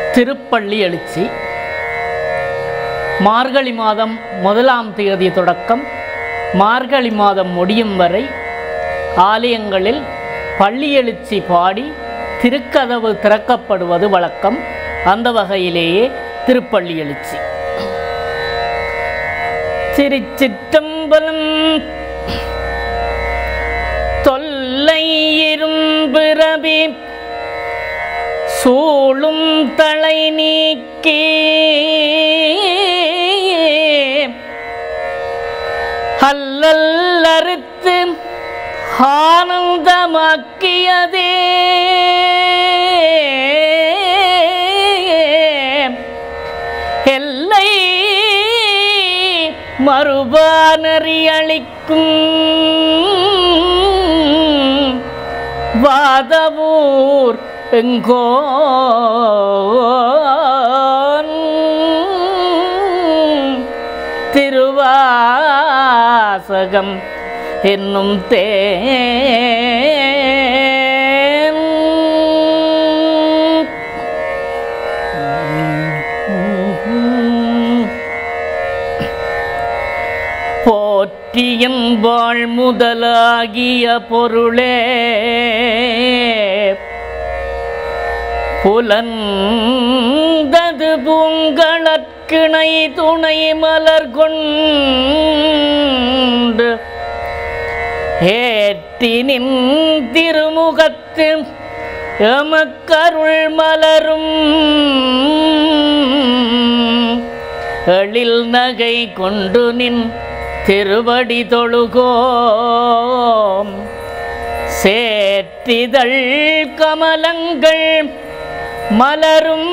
திருப்பள்ளி எழுச்சி மார்கழி மாதம் முதலாம் தேதி தொடக்கம் மார்கழி மாதம் முடியும் வரை ஆலயங்களில் பள்ளி எழுச்சி பாடி திருக்கதவு திறக்கப்படுவது வழக்கம் அந்த வகையிலேயே திருப்பள்ளி எழுச்சி திருச்சிற்றம்பலம் தொல்லை இரும்பிறவி சூழும் தலை நீக்கி அல்லல் அறுத்து ஆனந்தமாக்கியதே எல்லை மறுபானறி அளிக்கும் வாதவூர் எங்கோ திருவாசகம் என்னும் தேன் போற்றியும் வாழ் முதலாகிய பொருளே புலந்தது பூங்களற்கிணை துணை மலர் கொண்டு ஏற்றி நின் திருமுகத்து எமக்கருள் மலரும் எழில் நகை கொண்டு நின் திருவடி தொழுகோம் சேற்றிதழ் கமலங்கள் மலரும்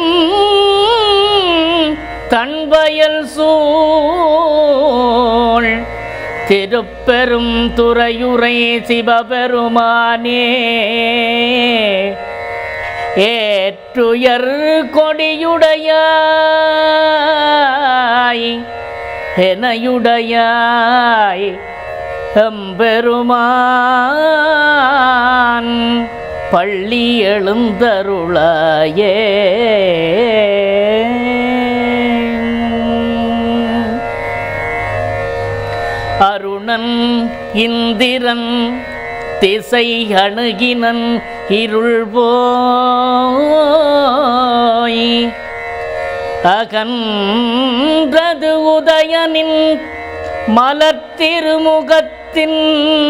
தன்வயல் சூழ் திருப்பெரும் துறையுரை சிவபெருமானே ஏற்றுயர் கொடியுடையாய் எனையுடையாய் எம்பெருமான் பள்ளி எழுந்தருளாயே அருணன் இந்திரன் திசை அணுகினன் இருள் போய் அகன்றது உதயனின் மலர்த்திருமுகத்தின்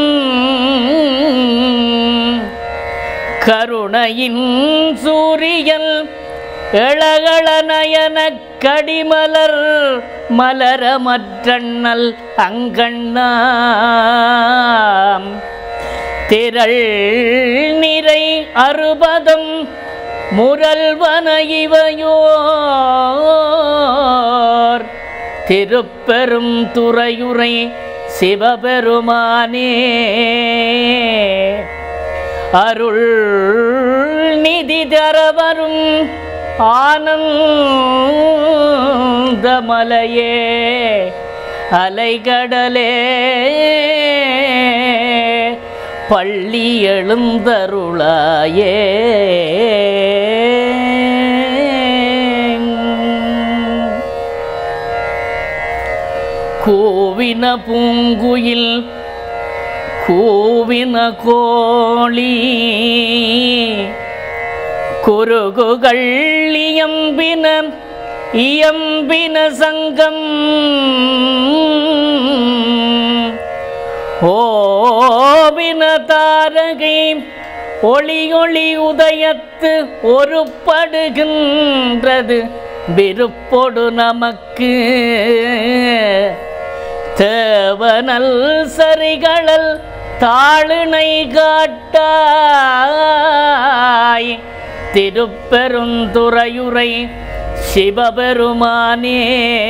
கருணையின் சூரியன் எழகள நயன கடிமலர் மலரமற்றண்ணல் அங்கண்ணாம் திரள் நிறை அறுபதம் முரல்வன இவையோர் திருப்பெரும் துறையுரை சிவபெருமானே அருள் நிதி தரவரும் ஆனந்தமலையே அலைகடலே பள்ளி எழுந்தருளாயே கூவின பூங்குயில் கூவின கோழி குருகுகள் இயம்பின இயம்பின சங்கம் ஓவின தாரகை ஒளி ஒளி உதயத்து ஒரு படுகின்றது விருப்பொடு நமக்கு தேவனல் சரிகளல் தாளுனை காட்டாய் திருப்பெருந்துறையுரை சிவபெருமானே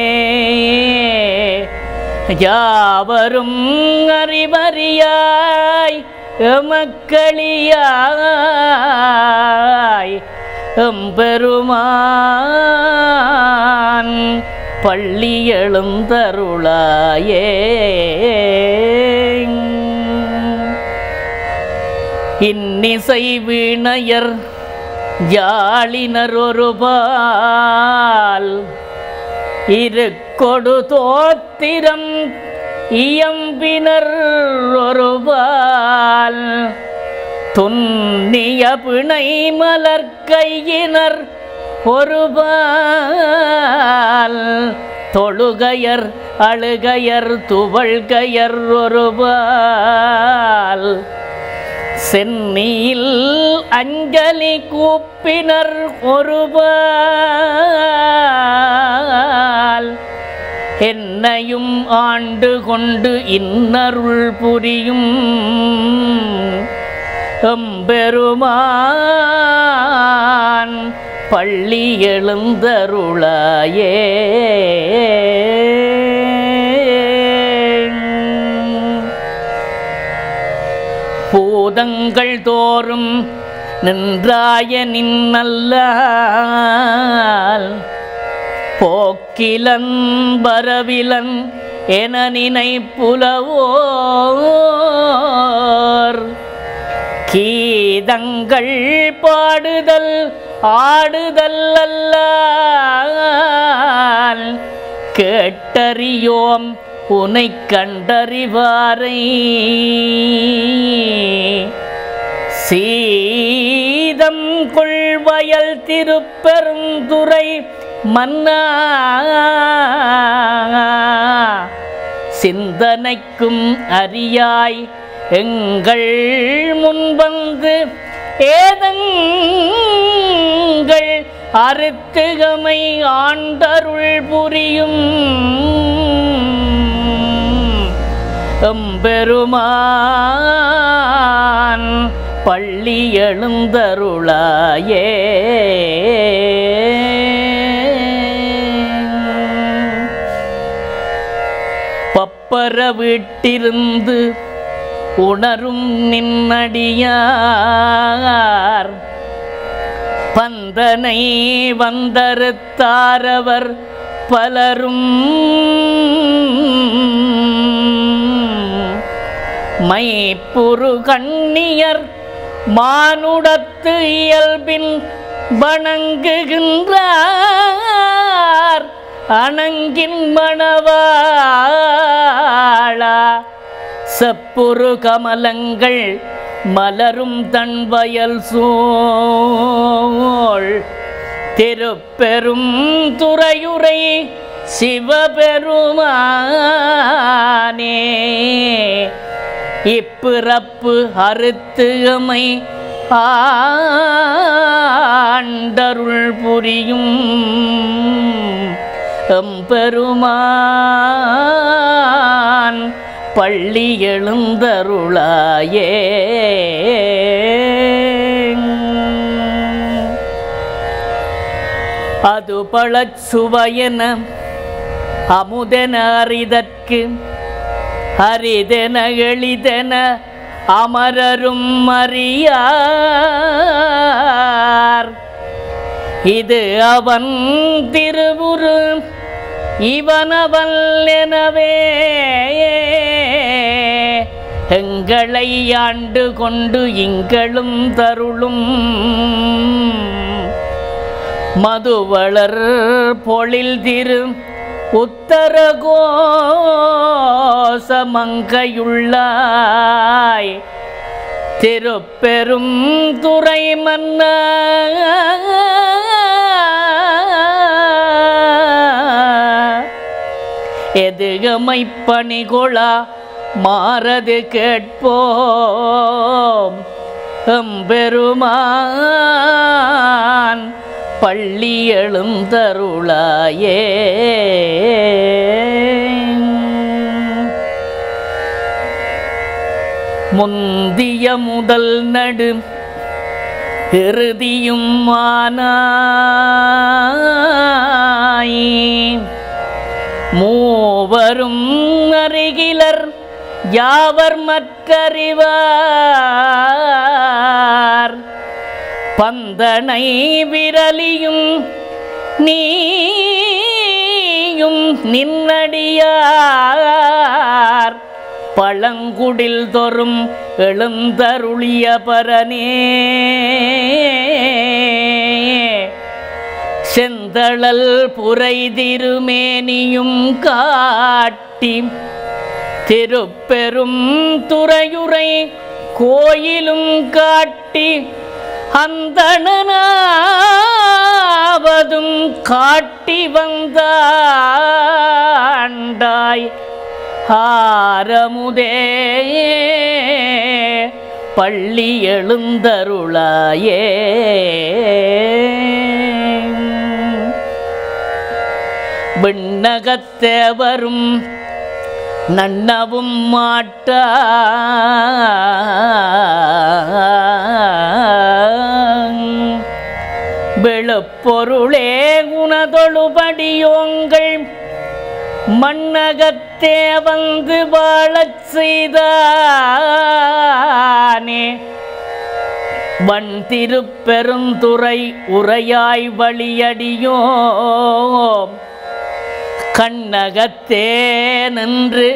யாவரும் அறிவறியாய் எமக்களியாய் எம்பெருமான் பள்ளி எழுந்தருளாயே இன்னிசை வீணையர் ஜாளினர் ஒருபால் இருக்கொடு தோத்திரம் இயம்பினர் ஒருபால் துன்னிய பிணை மலர் கையினர் ஒருபால் தொழுகையர் அழுகையர் துவள்கையர் ஒருபால் சென்னியில் அஞ்சலி கூப்பினர் ஒருபால் என்னையும் ஆண்டு கொண்டு இன்னருள் புரியும் எம்பெருமான் பள்ளி எழுந்தருளாயே பூதங்கள் தோறும் நின்றாய நின்னல்லால் போக்கிலன் வரவிலன் என நினைப்புலவோர் கீதங்கள் பாடுதல் ஆடுதல் அல்லால் கேட்டறியோம் உனை கண்டறிவாரை சீதம் கொள்வயல் திருப்பெருந்துறை மன்னா சிந்தனைக்கும் அறியாய் எங்கள் முன்வந்து ஏதங்கள் அறுத்துகமை ஆண்டருள் புரியும் எம்பெருமான் பள்ளி எழுந்தருளாயே பப்பர வீட்டிருந்து உணரும் நின்னடியார் பந்தனை வந்தறுத்தாரவர் பலரும் மைப்புரு கண்ணியர் மானுடத்து இயல்பின் வணங்குகின்றார் அணங்கின் மணவாளா செப்புரு கமலங்கள் மலரும் தன் வயல் சூழ் திருப்பெரும் துறையுரை சிவபெருமானே இப்பிறப்பு அறுத்துமை ஆண்டருள் புரியும் எம்பெருமான் பள்ளி எழுந்தருளாயே அது பழச்சுவையன அமுதென அறிதற்கு அரிதென எளிதென அமரரும் அறியார் இது அவன் திருவுரு இவனவன் எனவே எங்களை ஆண்டு கொண்டு இங்களும் தருளும் மதுவளர் பொழில் திரு உத்தரகோசமங்கையுள்ளாய் திருப்பெரும் துறை மன்ன எதுகமை பணிகொளா மாறது கேட்போம் எம்பெருமான் பள்ளி எழுந்தருளாயே முந்திய முதல் நடு இறுதியும் மானாய் மூவரும் அருகிலர் யாவர் மற்றறிவார் பந்தனை விரலியும் நீயும் நின்னடியார் பழங்குடில் தொறும் எழுந்தருளிய பரனே செந்தழல் புரை திருமேனியும் காட்டி திருப்பெரும் துறையுரை கோயிலும் காட்டி அந்தணனாவதும் காட்டி வந்தாண்டாய் ஆரமுதே பள்ளி எழுந்தருளாயே விண்ணகத்தேவரும் நன்னவும் மாட்டா வெளுப்பொருளே உனதொழுபடியோங்கள் மண்ணகத்தே வந்து வாழச் செய்தானே வன் திருப்பெருந்துறை உரையாய் வழியடியோ கண்ணகத்தே நின்று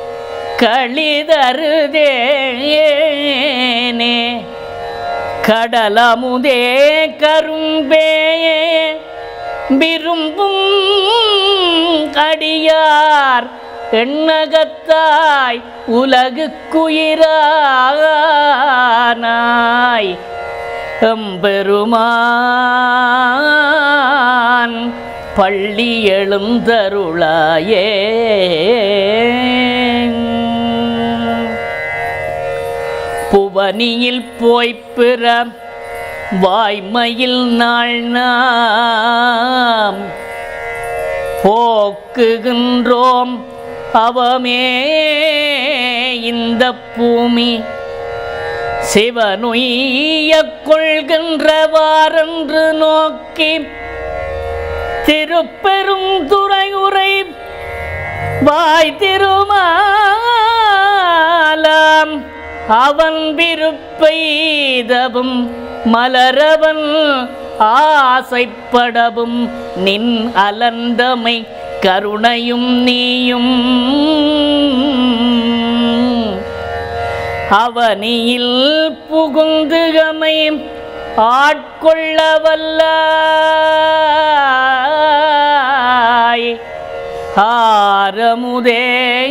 களிதருதேனே கடலமுதே கரும்பே விரும்பும் அடியார் எண்ணகத்தாய் உலகுக்குயிரானாய் எம்பெருமான் பள்ளி எழுந்தருளாயே புவனியில் போய்ப் பிற வாய்மையில் நாள் நாம் போக்குகின்றோம் அவமே இந்த பூமி சிவனுய்ய கொள்கின்றவாரென்று நோக்கி திருப்பெரும் துறையுரை வாய் திருமாலாம் அவன் விருப்பெய்தவும் மலரவன் ஆசைப்படவும் நின் அலந்தமை கருணையும் நீயும் அவனியில் புகுந்துகமை ஆட்கொள்ள வல்லாய் ஆரமுதே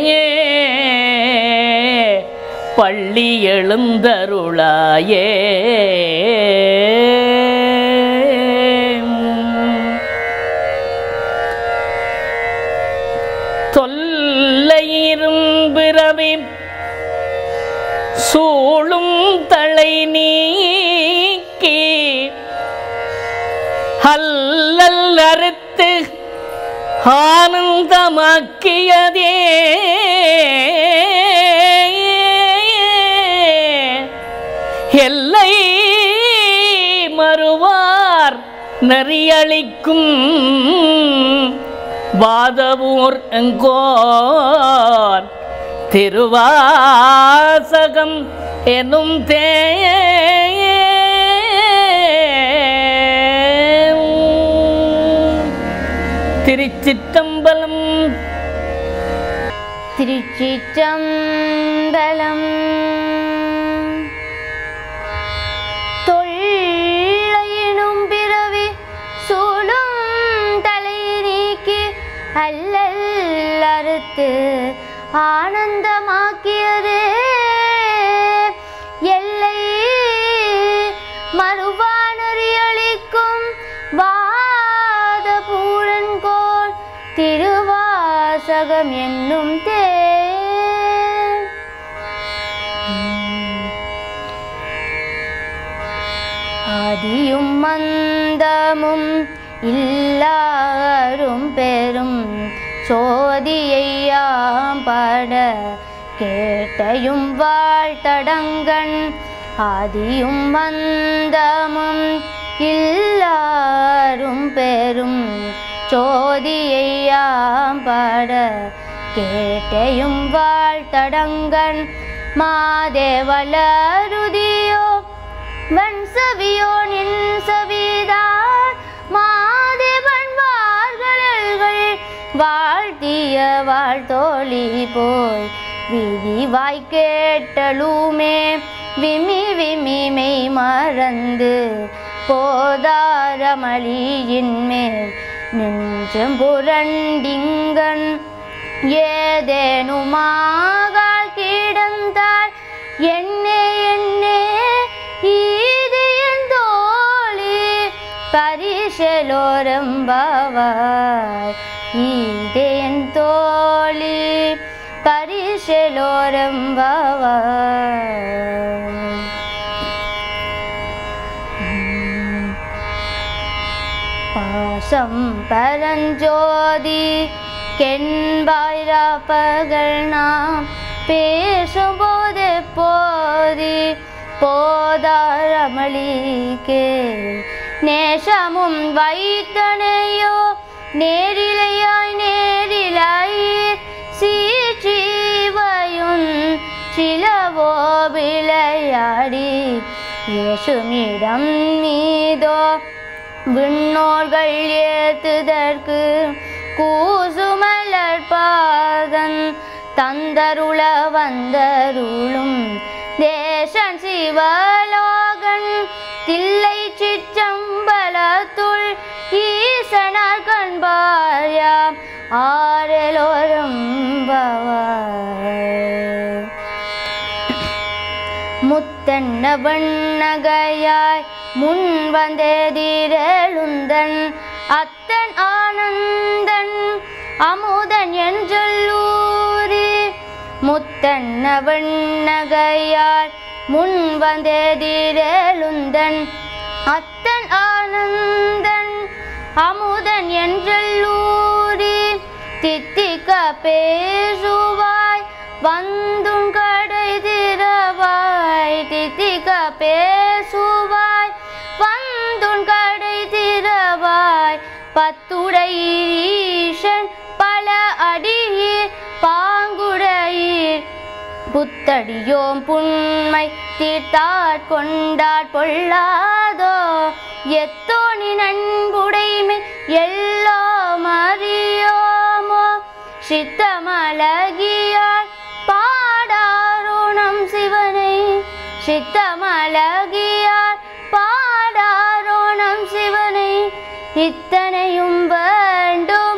பள்ளி எழுந்தருளாயே தொல்லையிரும்பிறவி சூழும் தலை நீக்கி அல்லல் அறுத்து ஆனந்தமாக்கியதே எல்லை மறுவார் நெறியளிக்கும் வாதவூர் எங்கோர் திருவாசகம் எனும் தே திருச்சிற்றம்பலம் திருச்சிற்றம்பலம் தொல்லையினும் பிறவி சூழும் தலை நீக்கி அல்லல் அறுத்து ஆனந்தமாக்கியதே எல்லை மறுவானறியளிக்கும் வாத பூரன்கோள் திருவாசகம் என்னும் தே ஆதியும் மந்தமும் இல்லாரும் பெரும் சோதியையாம் பாட கேட்டையும் வாழ்த்தடங்கண் ஆதியும் மந்தமும் இல்லாரும் பெரும் சோதியையாம் பாட கேட்டையும் வாழ்த்தடங்கண் மாதேவலருதியோ வன்சவியோ நின் சவிதான் மாதேவன் வார்களல்கள் வாழ்த்திய வாழ்த்தோழி போய் விதி வாய் கேட்டலுமே விமி விமி மெய் மறந்து போதாரமளியின் மேல் நெஞ்சம் புரண்டிங்கன் ஏதேனுமாகால் கிடந்தால் என்னே என்னே இது என் தோழி பரிசலோரம்பாவாய் இது என் தோழி பரிசலோரம்பாவாய் பாசம் பரஞ்சோதி கெண்பாயிராப்பகள் நாம் பேசும்போது போதி போதாரமளிக்கே நேசமும் வைத்தனையோ நேரிலையாய் நேரிலாய் சீச்சீவையும் சிலவோ விளையாடி இயேசுமிடம் மீதோ விண்ணோர்கள் ஏத்துதற்கு கூசுமலர் பாதன் தந்தருள வந்தருளும் தேசன் சிவலோகன் தில்லை சிற்றம்பலத்துள் ஈசனார் கண்பாயாம் ஆரலோரும் பவாய் முத்தன்ன வண்ணகையாய் முன் வந்தேதிரழுந்தன் அத்தன் ஆனந்தன் அமுதன் என்றல்லூரி முத்தன்ன வண்ணகையாய் முன் வந்தேதிரழுந்தன் அத்தன் ஆனந்தன் அமுதன் என்றல்லூரி தித்திக்க பேசுவாய் வந்துன் கடை திறவாய் தித்திக்க பேசுவாய் வந்துன் கடை திறவாய் பத்துடை ஈசன் பல அடியீர் பாங்குடையீர் புத்தடியோம் புண்மை தீர்த்தாற் கொண்டாற் பொல்லாதோ எத்தோணி நண்புடைமை எல்லாம் அறியோமோ சித்தமலகியார் பாடாரோணம் சிவனை சித்தமலகியார் பாடாரோணம் சிவனை இத்தனையும் வேண்டும்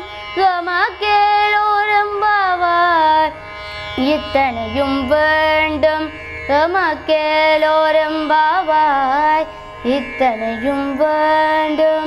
கமக்கேலோரம்பாவார் இத்தனையும் வேண்டும் கமக்கேலோரம்பாவாய் இத்தனையும் வேண்டும்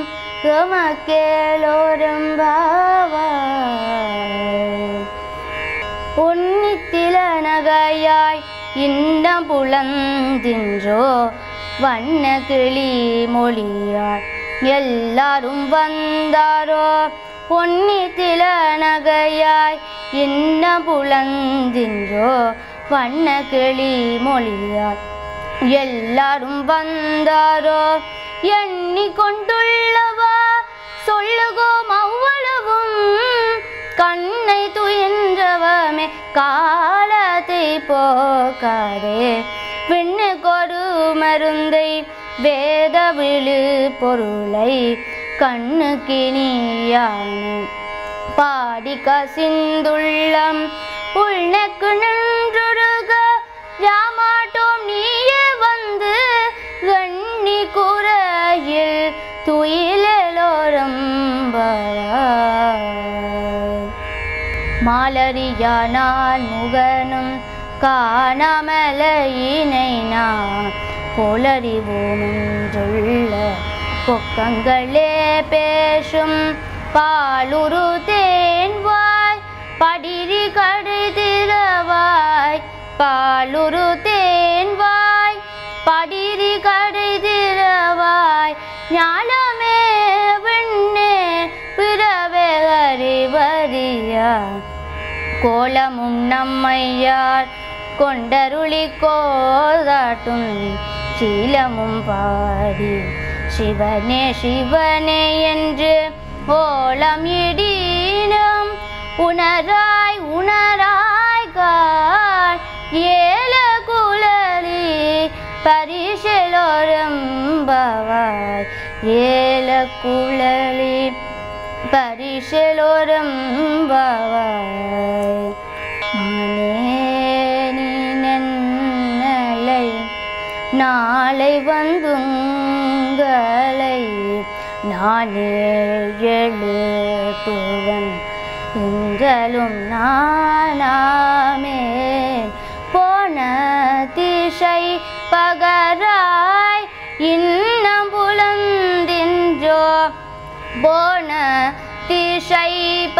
கமக்கேலோரம்பாவாய் உன்னித்தில நகையாய் இன்னம் புலந்தின்றோ வண்ண கிளி மொழியாய் எல்லாரும் வந்தாரோ பொன்னித்தில நகையாய் இன்ன புலந்தின்றோ வண்ண கிளி மொழியாய் எல்லாரும் வந்தாரோ எண்ணிக்கொண்டுள்ளவா சொல்லுகோம் அவ்வளவும் கண்ணை துயின்றவமே காலத்தை போக்காதே விண்ணு கொடு மருந்தை வேத விழு பொருளை கண்ணு கிணியான பாடி கசிந்துள்ளம் உள்நக்கு நின்றுருக யாமாட்டோம் நீயே வந்து கண்ணி குறையில் துயிலோரம் மாலரியானால் முகனும் காணாமலையினை நான் போலறிவோம் என்றுள்ள பொக்கங்களே பேசும் பாலுரு தேன்வாய் படிரி கடை திறவாய் பாலுரு தேன்வாய் படிரி கடை திறவாய் ஞானமே விண்ணே பிறவே அறிவறியா கோலமும் நம்மையார் கொண்டருளி கோதாட்டும் சீலமும் பாடி சிவனே சிவனே என்று ஓலம் இடினும் உணராய் உணராய் காய் ஏல குழலி பரிசலோரம் பவாய் ஏல குழலி பரிசலோரம் பவாய் மானேனி நன்னலை நாளை வந்துங்கள் நானே எழுப்புவன் எங்களும் நானாமே போன திசை பகராய் இன்னம் புலந்தின்றோ போன திசை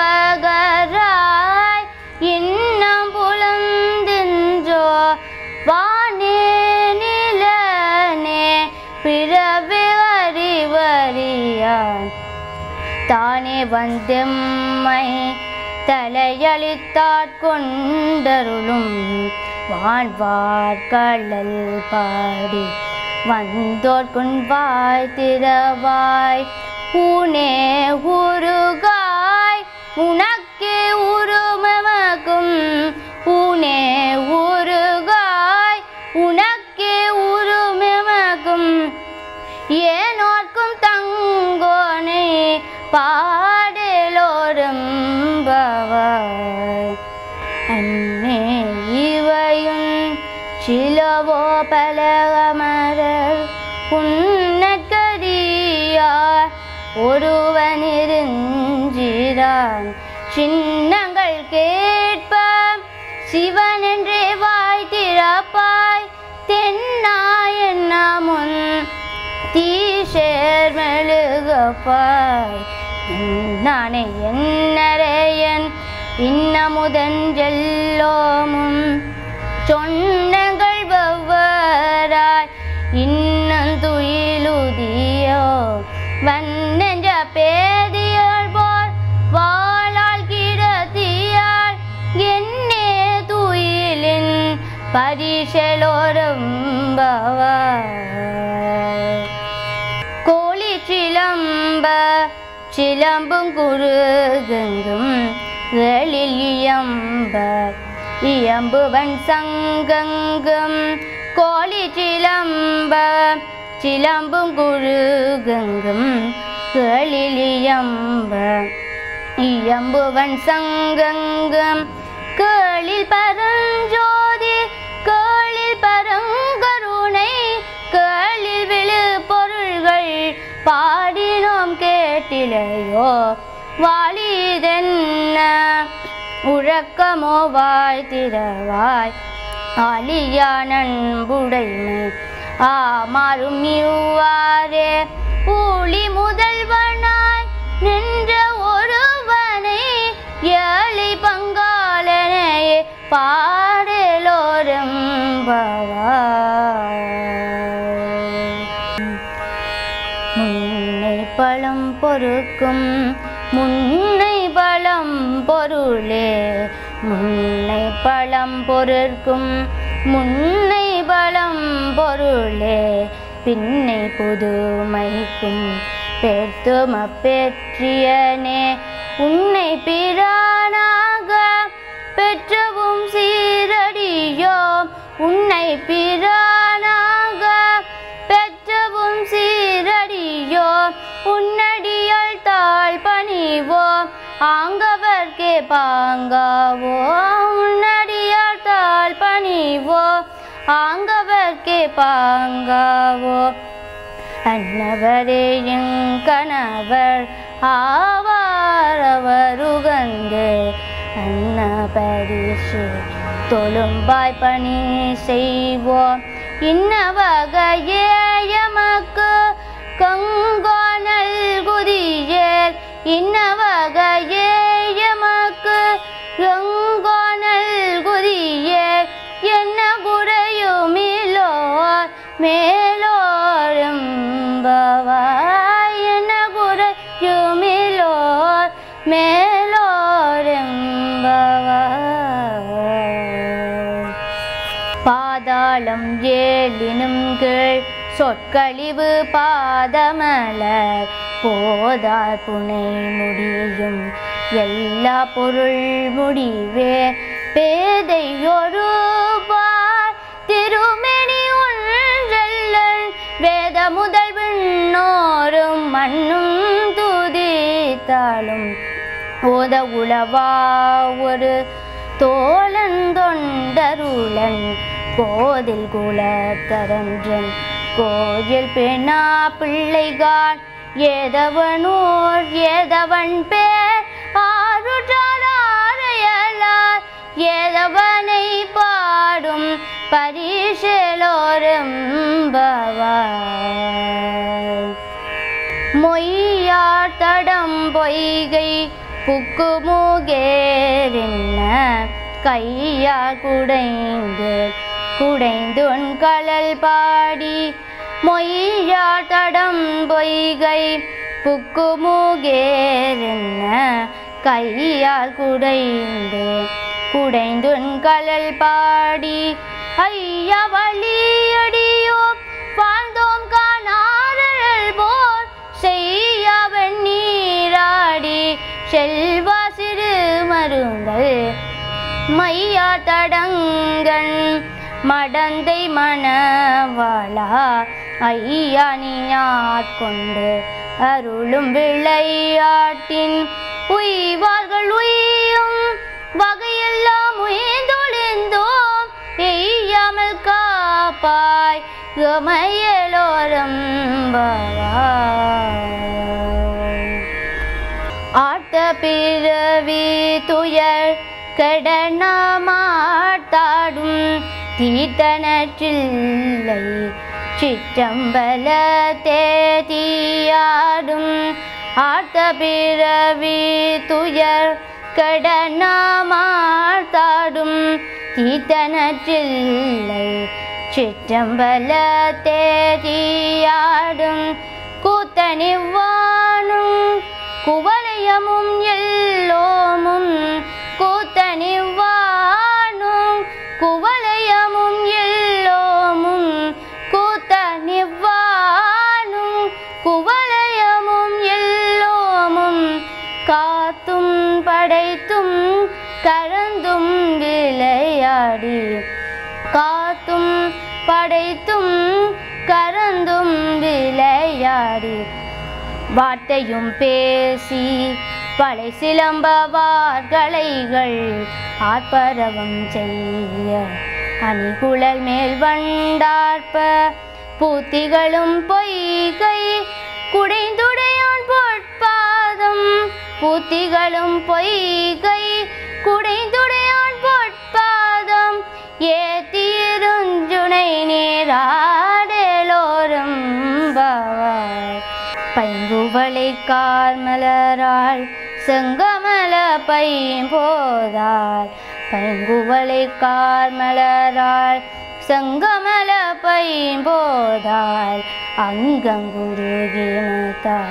பகராய் இன்னம் புலந்தின்றோ வானே நிலனே பிறவே அறிவறியான் தானே வந்தெம்மை தலையளித்தாற் கொண்டருளும் வான்வார்கழல் பாடி வந்தோர் புண்வாய் திறவாய் ஊனே உருகாய் உனக்கே உருமமகும் ஊனே உருகாய் உனக்கே உருமமகும் ஏனோர்க்கும் தங்கோனை பாடலோரும் பவாய் அன்னே இவையும் சிலவோ பலகமரர் உன்னற்கரியார் ஒருவனிருஞ்சிரான் சின்னங்கள் கேட்ப சிவன் என்றே வாய் திறப்பாய் தென்னாயன் முன் தீஷேர் மெழுகப்பாய் நானே என்னரையன் இன்னமுதஞ்செல்லோமும் சொன்னங்கள் வெவ்வேறாய் இன்னும் துயிலுதியோ வன்னென்ற பேதியல் போல் வாழால் கிடத்தியாள் என்னே துயிலின் பரிசலோரும் கோழி சிலம்ப சிலம்பும் குருகெங்கும் எழில் இயம்ப இயம்புவன் சங்கங்கும் கோழி சிலம்ப சிலம்பும் குருகெங்கும் எழில் இயம்ப இயம்புவன் சங்கங்கம் கேளில் பரஞ்சோதி கேளில் பரங்கருணை கேளில் விழு பொருள்கள் பாடினோம் கேட்டிலையோ வாலிதென்ன உழக்கமோ வாய் திறவாய் ஆலியானன்புடைமை ஆமாறும் இவ்வாறே ஊழி முதல்வனாய் நின்ற ஒருவனை ஏழை பங்காளனையே பாடலோரும் முன்னை பழம் பொறுக்கும் முன்னை பழம் பொருளே முன்னை பழம் பொருட்கும் முன்னை பழம் பொருளே பின்னை புதுமைக்கும் பெற்றும பெற்றியனே உன்னை பிரானாக பெற்றவும் சீரடியோம் உன்னை பிரானாக பெற்றவும் சீரடியோ உன்னடியால் தாழ் பணிவோ ஆங்கவர்க்கே பாங்காவோ உன்னடியால் தாழ் பணிவோ ஆங்கவர்க்கே பாங்காவோ அன்னவரே என் கணவர் ஆவார் அவர் உகந்து அன்ன பரிசு தொழும்பாய் பணி செய்வோம் இன்ன வகையே எமக்கு கங்கோனல் குதியேல் இன்ன வகையே எமக்கு கங்கோனல் குதியேல் என்ன குறையுமில்லோர் மேலோரும் பவாய் என்ன குறையுமில்லோர் மேலோரும் பவாய் பாதாளம் ஏழினும் கீழ் சொற்கழிவு பாதமலர் போதார் புனை முடியும் எல்லா பொருள் முடிவே பேதை ஒருபார் திருமெனி ஒன்றல்லன் வேத முதல் விண்ணோரும் மண்ணும் துதித்தாலும் ஓத உளவா ஒரு தோழன் தொண்டருளன் கோதில் குலத்தரன்றன் கோயில் பெணா பிள்ளைகான் ஏதவனோர் ஏதவன் பேர் ஆருற்றாரையலார் ஏதவனை பாடும் பரிசலோரும் மொய்யார் தடம் பொய்கை புக்குமுகேரென்ன கையா குடைந்து குடைந்துன் கலல் பாடி மொய்யார் தடம் பொய்கை புக்குமுகேரென்ன கையால் குடைந்து குடைந்துன் கலல் பாடி ஐயா வழியடியோ வாழ்ந்தோம் காணாரல் போர் செய்யவன் நீராடி செல்வா சிறு மருங்கள் மையா தடங்கன் மடந்தை மணவாளா ஐயா நீ கொண்டு அருளும் விளையாட்டின் உய்வார்கள் உய்யும் வகையெல்லாம் உய்ந்தொழிந்தோம் எய்யாமல் காப்பாய் கமையலோரம் ஆட்ட பிறவி துயர் கடனமாட்டாடும் தீர்த்தனற்றில்லை சிற்றம்பல தேதியாடும் ஆட்ட பிறவி துயர் கடனமாட்டாடும் தீர்த்தனற்றில்லை சிற்றம்பல தேதியாடும் கூத்தனிவானும் குவலயமும் எல்லோமும் கூத்தனிவானும் குவலயமும் எல்லோமும் கூத்தனிவானும் குவலயமும் எல்லோமும் காத்தும் படைத்தும் கறந்தும் விளையாடி காத்தும் படைத்தும் கறந்தும் விளையாடி வார்த்தையும் பேசி படை சிலம்பவார்களைகள் ஆர்ப்பரவம் செய்ய அணிகுழல் மேல் வண்டார்ப்ப பூத்திகளும் பொய்கை குடைந்துடையான் பொற்பாதம் பூத்திகளும் பொய்கை குடைந்துடையான் பொற்பாதம் ஏத்தியிருஞ்சுனை நீராடலோரும் பவாய் பைங்குவளை கார்மலராள் செங்கமல பைம்போதாள் பைங்குவளை கார்மலராள் செங்கமல பைம்போதாள் அங்கங்குருகினத்தாள்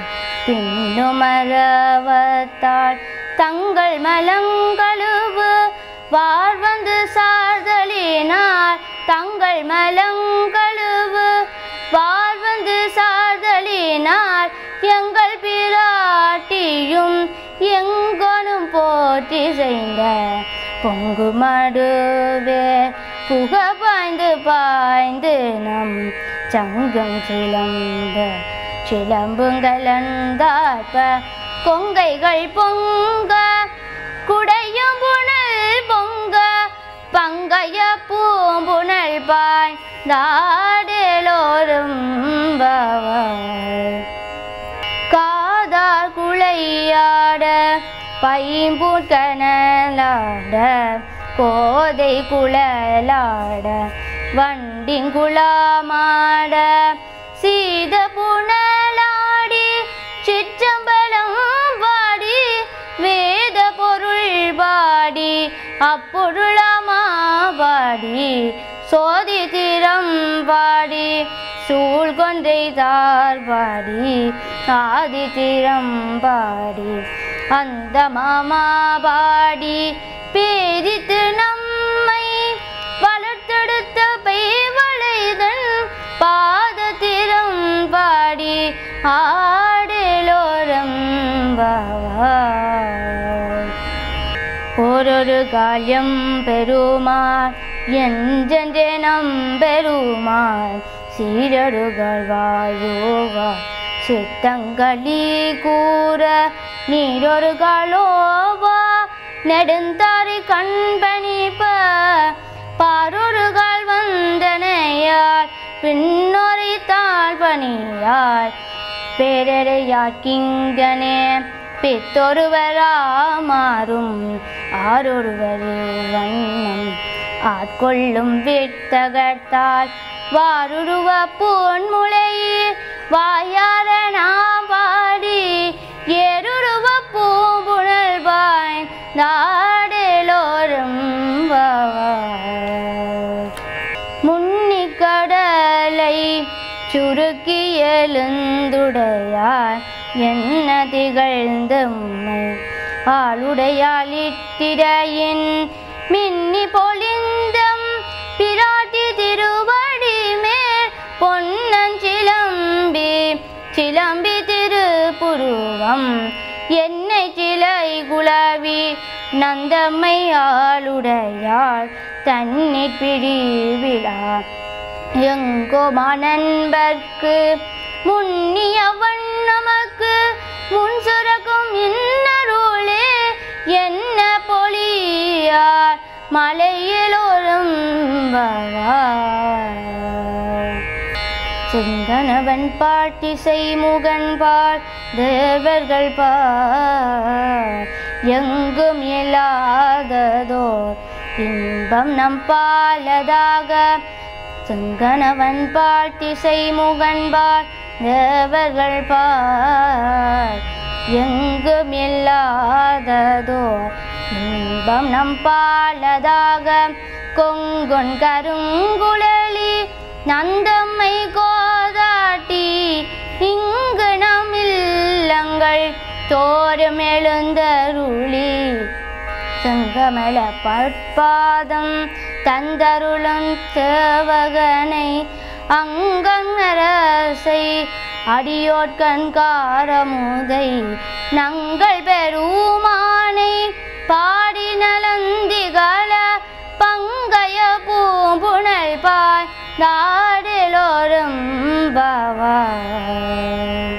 பின்னுமரவத்தாள் தங்கள் மலங்கழுவு வாழ்வந்து சார்தலினார் தங்கள் மலங்கழுவு வாழ்வந்து சார்தலினார் எங்கள் பிராட்டியும் எங்கனும் போற்றி செய்த பொங்கு மடுவே புக பாய்ந்து பாய்ந்து நம் சங்கம் சிலம்ப சிலம்புங்களந்தாற்ப கொங்கைகள் பொங்க குடையும் புனல் பொங்க பங்கைய பூம்புணல் பாய் நாடலோரும் காதார் குளையாட பைம்பூட்கனலாட கோதை குழலாட வண்டிங்குளாமாட சீத புனலாடி சிற்றம்பலம் பாடி வேத பொருள் பாடி அப்பொருளமா பாடி சோதி திறம் பாடி சூழ் கொன்றை தார் பாடி ஆதி திறம் பாடி அந்த மாமா பாடி பேரித்து நம்மை வளர்த்தெடுத்த பெய்வளைதன் பாதத்திரம் பாடி ஆடலோரம் ஓரொரு கால்யம் பெருமாள் என்றென்றே நம் பெருமாள் சீரடுகள் வாயோவார் சித்தங்களி கூற நீரொரு காலோவா நெடுந்தாரி கண்பணிப்ப பாரொருகால் வந்தனையார் பின்னொரை தாழ் பணியார் பேரறையாக்கிங்கனே பித்தொருவராமாறும் ஆரொருவரே வண்ணம் ஆட்கொள்ளும் வித்தகத்தால் வாருருவ பொன்முளையில் வாயார நாம் பாடி ஏருருவ பூம்புணர்வாய் நாடெலோரும் வாவாய் முன்னிக்கடலை சுருக்கி எழுந்துடையார் என்ன திகழ்ந்த உம்மை ஆளுடையால் இத்திரையின் மின்னி பொழிந்தம் பிராட்டி திருவடி மேல் பொன்னஞ்சிலம்பி சிலம்பி திருப்புருவம் என்னை சிலை குலவி நந்தம்மை ஆளுடையாள் தண்ணீர் பிரிவிழா எங்கோ மணன்பர்க்கு முன்னியவன் நமக்கு முன் சுரக்கும் இன்னருளே என்ன பொழியார் மலையிலோரும் வாழார் சிங்கனவன் பாட்டிசை முகன் பால் தேவர்கள் பார் எங்கும் இல்லாததோர் இன்பம் நம் பாலதாக சிங்கனவன் பாட்டிசை முகன் பால் தேவர்கள் பார் எங்கும் இல்லாததோர் இன்பம் நம் பாலதாக கொங்கொன் கருங்குழலி நந்தம்மை கோதாட்டி இங்கு நம் இல்லங்கள் தோறும் எழுந்தருளி செங்கமல பட்பாதம் தந்தருளும் சேவகனை அங்கரசை அடியோட்கண் காரமுதை நங்கள் பெருமானை பாடி நலந்திகள பங்கைய பூம்புணல் பாய் நாடெலோரும் பவாய்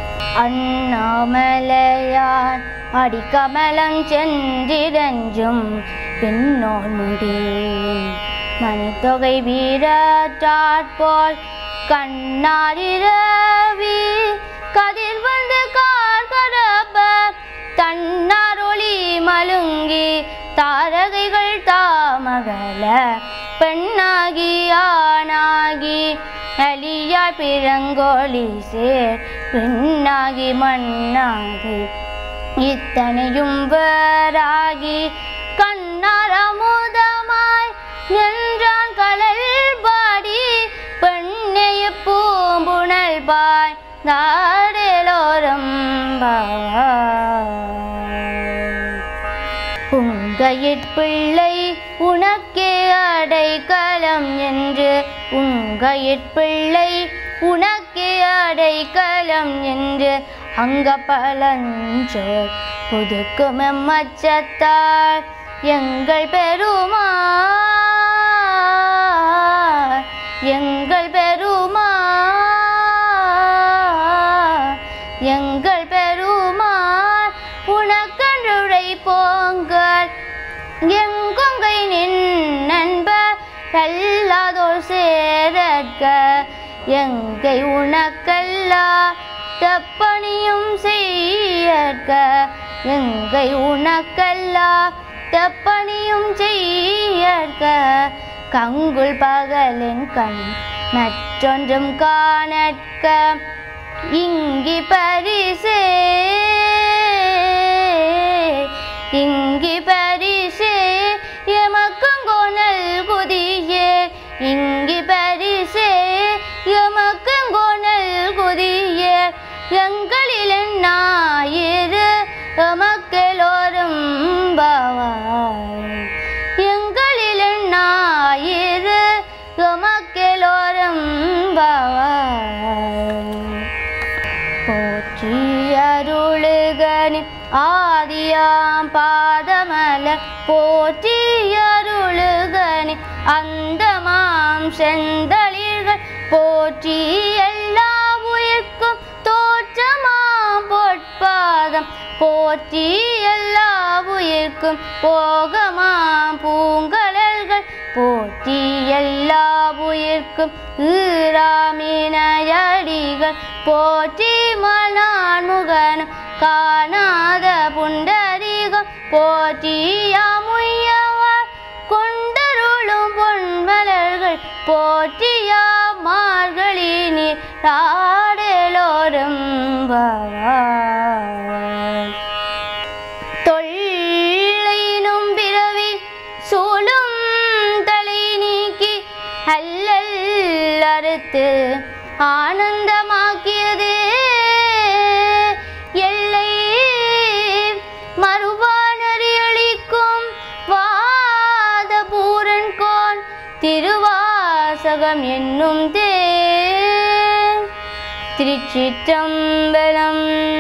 அண்ணாமலையான் அடிக்கமலம் சென்றிரஞ்சும் பின்னோர் முடியும் மணித்தொகை வீரற்றாற்போல் கண்ணாரிரவி கதிர் வந்து கார் கரப்ப தன்னார் ஒளி மலுங்கி தாரகைகள் தாமகல பெண்ணாகி ஆனாகி அலியா பிறங்கோழி சேர் பெண்ணாகி மண்ணாகி இத்தனையும் வேறாகி கண்ணார் அமுதமாய் நின்றான் கடல் பாடி பெண்ணைய பூம்புணல் பாய் நாடெலோரம் உங்கையிற்பிள்ளை உனக்கே அடைக்கலம் என்று உங்கையிற்பிள்ளை உனக்கே அடைக்கலம் என்று அங்க பலஞ்சோர் புதுக்கும் எம்மச்சத்தார் எங்கள் பெருமாள் எங்கள் பெருமாள் எங்கள் பெருமாள் உனக்கன்றுரை போங்கள் எங்கொங்கை நின் நண்பர் அல்லாதோர் சேரற்க எங்கை உனக்கல்லா தப்பணியும் செய்யற்க எங்கை உனக்கல்லா தப்பணியும் செய்யற்க கங்குள் பகலின் கண் மற்றொன்றும் காணற்க இங்கி பரிசே இங்கி பரிசே எமக்கும் கோணல் குதியே இங்கி பரிசே எமக்கும் கோணல் குதியே எங்களில் ஞாயிறு எமக்கெல்லோரும் பவாய் எங்களில் ஞாயிறு எமக்கெல்லோரும் பவாய் போற்றி அருளுகனி ஆதியாம் பாதமல போற்றி அருளுகனி அந்தமாம் செந்தளிர்கள் போற்றி எல்லா உயிர்க்கும் தோற்றமாம் பொற்பாதம் போற்றி எல்லா உயிர்க்கும் போகமாம் பூங்கடல்கள் போற்றி எல்லா உயிர்க்கும் ஈராமினயடிகள் போற்றி மலான் முகனும் காணாத புண்டரீகம் போற்றியாமுய்யவார் கொண்டருளும் பொன்மலர்கள் போற்றியா மார்கழி நீர் நாடலோரும் தொல்லையினும் பிறவி சூழும் தலை நீக்கி அல்லல் அறுத்து ஆனந்தமாக்கியது எல்லை மறுபானறியளிக்கும் வாத பூரன் கோன் திருவாசகம் என்னும் தே திருச்சிற்றம்பலம்